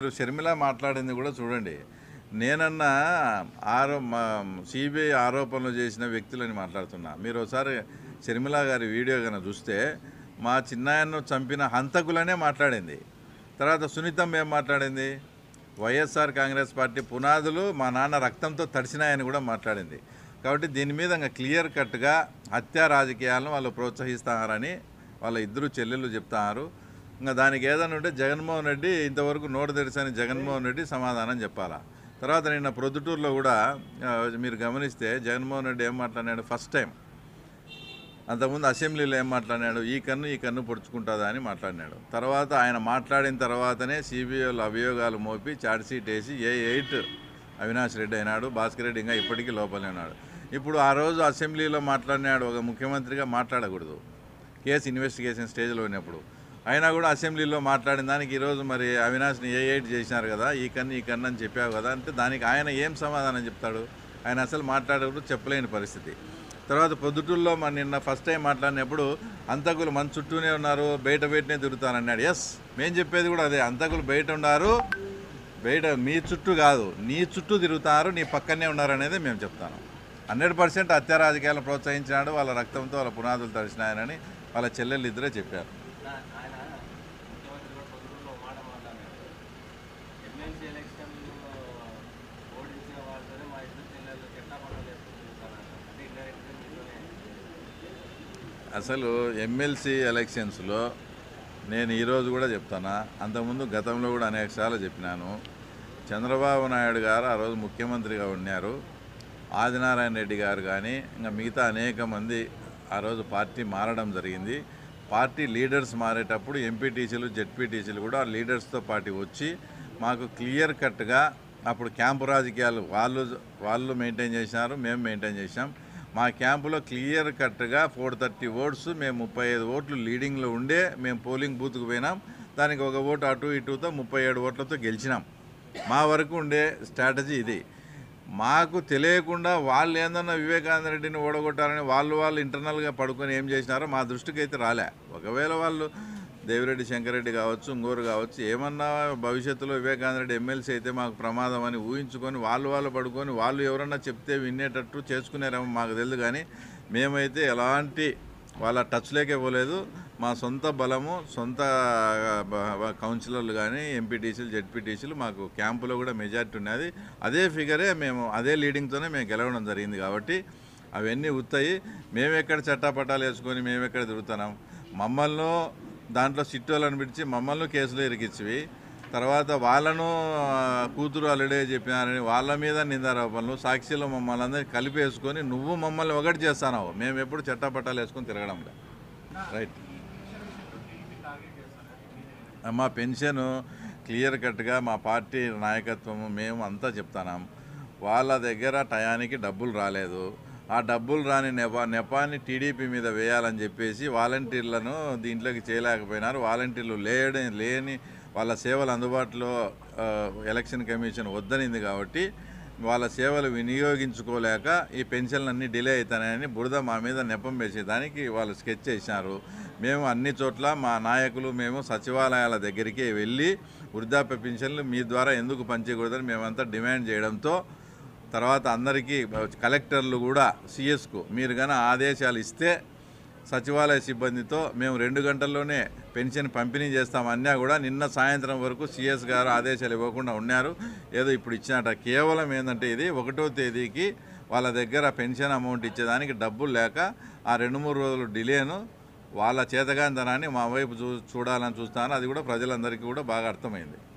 ఇటు షర్మిల మాట్లాడింది కూడా చూడండి నేనన్నా ఆరో సిబిఐ ఆరోపణలు చేసిన వ్యక్తులని మాట్లాడుతున్నా మీరు ఒకసారి షర్మిల గారి వీడియో కనుక చూస్తే మా చిన్నాయన్ను చంపిన హంతకులనే మాట్లాడింది తర్వాత సునీతమ్మ ఏం మాట్లాడింది వైఎస్ఆర్ కాంగ్రెస్ పార్టీ పునాదులు మా నాన్న రక్తంతో తడిసినాయని కూడా మాట్లాడింది కాబట్టి దీని మీద ఇంకా క్లియర్ కట్గా హత్యా రాజకీయాలను వాళ్ళు ప్రోత్సహిస్తారని వాళ్ళ ఇద్దరు చెల్లెళ్ళు చెప్తారు ఇంకా దానికి ఏదైనా ఉంటే జగన్మోహన్ రెడ్డి ఇంతవరకు నోటు తెరిచని జగన్మోహన్ రెడ్డి సమాధానం చెప్పాలా తర్వాత నిన్న ప్రొద్దుటూరులో కూడా ఆ, మీరు గమనిస్తే జగన్మోహన్ రెడ్డి ఏం మాట్లాడాడు ఫస్ట్ టైం అంతకుముందు అసెంబ్లీలో ఏం మాట్లాడినాడు ఈ కన్ను ఈ కన్ను పొడుచుకుంటుందా అని మాట్లాడినాడు తర్వాత ఆయన మాట్లాడిన తర్వాతనే సిబిఐలో అభియోగాలు మోపి ఛార్జ్షీట్ వేసి ఏ ఎయిట్ అవినాష్ రెడ్డి అయినాడు భాస్కర్ రెడ్డి ఇంకా ఇప్పటికీ లోపలే ఉన్నాడు ఇప్పుడు ఆ రోజు అసెంబ్లీలో మాట్లాడినాడు ఒక ముఖ్యమంత్రిగా మాట్లాడకూడదు కేసు ఇన్వెస్టిగేషన్ స్టేజ్లో ఉన్నప్పుడు అయినా కూడా అసెంబ్లీలో మాట్లాడిన దానికి ఈరోజు మరి అవినాష్ని ఏ ఎయిట్ చేసినారు కదా ఈ కన్ను ఈ కన్ను అని చెప్పావు కదా అంటే దానికి ఆయన ఏం సమాధానం చెప్తాడు ఆయన అసలు మాట్లాడకూడదు చెప్పలేని పరిస్థితి తర్వాత పొద్దుటూరులో మన నిన్న ఫస్ట్ టైం మాట్లాడినప్పుడు అంతకులు మన చుట్టూనే ఉన్నారు బయట బయటనే తిరుగుతానన్నాడు ఎస్ మేము చెప్పేది కూడా అదే అంతకులు బయట ఉన్నారు బయట మీ చుట్టూ కాదు నీ చుట్టూ తిరుగుతారు నీ పక్కనే ఉన్నారు అనేది మేము చెప్తాను హండ్రెడ్ పర్సెంట్ హత్య రాజకీయాలను ప్రోత్సహించినాడు వాళ్ళ రక్తంతో వాళ్ళ పునాదులు తడిసినాయనని వాళ్ళ చెల్లెళ్ళు ఇద్దరే చెప్పారు ఆయన ముఖ్యమంత్రి కూడా పొద్దుటూరులో ఒక మాట మాట్లాడారు ఎమ్మెల్సీ ఎలక్షన్లో ఓడించిన వాళ్ళతోనే మా ఇద్దరు జిల్లాలో చెట్టా పనులు చేసుకుంటున్నారు అంటే ఇండైరెక్ట్గా మీతోనే అసలు ఎమ్మెల్సీ ఎలక్షన్స్లో నేను ఈరోజు కూడా చెప్తానా అంతకుముందు గతంలో కూడా అనేక సార్లు చెప్పినాను చంద్రబాబు నాయుడు గారు ఆ రోజు ముఖ్యమంత్రిగా ఉన్నారు ఆదినారాయణ రెడ్డి గారు కానీ ఇంకా మిగతా అనేక మంది ఆ రోజు పార్టీ మారడం జరిగింది పార్టీ లీడర్స్ మారేటప్పుడు ఎంపీటీసీలు జెడ్పీటీసీలు కూడా ఆ లీడర్స్తో పాటు వచ్చి మాకు క్లియర్ కట్గా అప్పుడు క్యాంపు రాజకీయాలు వాళ్ళు వాళ్ళు మెయింటైన్ చేసినారు మేము మెయింటైన్ చేసాం మా క్యాంపులో క్లియర్ కట్గా ఫోర్ థర్టీ ఓట్స్ మేము ముప్పై ఐదు ఓట్లు లీడింగ్లో ఉండే మేము పోలింగ్ బూత్కు పోయినాం దానికి ఒక ఓటు అటు ఇటుతో ముప్పై ఏడు ఓట్లతో గెలిచినాం మా వరకు ఉండే స్ట్రాటజీ ఇది మాకు తెలియకుండా వాళ్ళు ఏందన్నా వివేకానంద రెడ్డిని ఓడగొట్టారని వాళ్ళు వాళ్ళు ఇంటర్నల్గా పడుకొని ఏం చేసినారో మా దృష్టికి అయితే రాలే ఒకవేళ వాళ్ళు దేవిరెడ్డి శంకరెడ్డి కావచ్చు ఇంకోరు కావచ్చు ఏమన్నా భవిష్యత్తులో వివేకానంద రెడ్డి ఎమ్మెల్సీ అయితే మాకు ప్రమాదం అని ఊహించుకొని వాళ్ళు వాళ్ళు పడుకొని వాళ్ళు ఎవరన్నా చెప్తే వినేటట్టు చేసుకునేరేమో మాకు తెలియదు కానీ మేమైతే ఎలాంటి వాళ్ళ టచ్లోకే పోలేదు మా సొంత బలము సొంత బ- బ- కౌన్సిలర్లు కానీ ఎంపీటీసీలు జెడ్పీటీసీలు మాకు క్యాంపులో కూడా మెజార్టీ ఉన్నది అదే ఫిగరే మేము అదే లీడింగ్తోనే మేము గెలవడం జరిగింది కాబట్టి అవన్నీ ఉత్తాయి మేమెక్కడ చట్టాపట్టాలు వేసుకొని మేమెక్కడ తిరుగుతున్నాం మమ్మల్ని దాంట్లో సిట్టోళ్ళని పిలిచి మమ్మల్ని కేసులో ఇరికిచ్చివి తర్వాత వాళ్ళను ఆ, కూతురు అల్లుడే చెప్పినారని వాళ్ళ మీద నిందారోపణలు సాక్షిలో మమ్మల్ని అందరినీ కలిపి వేసుకొని నువ్వు మమ్మల్ని ఒకటి చేస్తావు మేము ఎప్పుడు చట్టపట్టాలు వేసుకొని తిరగడం లే రైట్ మా పెన్షన్ క్లియర్ కట్గా మా పార్టీ నాయకత్వము మేము అంతా చెప్తున్నాం వాళ్ళ దగ్గర టయానికి డబ్బులు రాలేదు ఆ డబ్బులు రాని నెప నెపాన్ని టీడీపీ మీద వేయాలని చెప్పేసి వాలంటీర్లను దీంట్లోకి చేయలేకపోయినారు వాలంటీర్లు లేని లేని వాళ్ళ సేవలు అందుబాటులో ఆ, ఎలక్షన్ కమిషన్ వద్దనింది కాబట్టి వాళ్ళ సేవలు వినియోగించుకోలేక ఈ పెన్షన్లన్నీ డిలే అవుతాయని బురద మా మీద నెపం వేసేదానికి వాళ్ళు స్కెచ్ చేసినారు మేము అన్ని చోట్ల మా నాయకులు మేము సచివాలయాల దగ్గరికి వెళ్ళి వృద్ధాప్య పెన్షన్లు మీ ద్వారా ఎందుకు పంచకూడదని మేమంతా డిమాండ్ చేయడంతో తర్వాత అందరికీ కలెక్టర్లు కూడా సిఎస్కు మీరు కానీ ఆదేశాలు ఇస్తే సచివాలయ సిబ్బందితో మేము రెండు గంటల్లోనే పెన్షన్ పంపిణీ చేస్తాం అన్నా కూడా నిన్న సాయంత్రం వరకు సిఎస్ గారు ఆదేశాలు ఇవ్వకుండా ఉన్నారు ఏదో ఇప్పుడు ఇచ్చినట కేవలం ఏంటంటే ఇది ఒకటో తేదీకి వాళ్ళ దగ్గర పెన్షన్ అమౌంట్ ఇచ్చేదానికి డబ్బులు లేక ఆ రెండు మూడు రోజులు డిలేను వాళ్ళ చేతగాంతనాన్ని మా వైపు చూ చూడాలని చూస్తాను అది కూడా ప్రజలందరికీ కూడా బాగా అర్థమైంది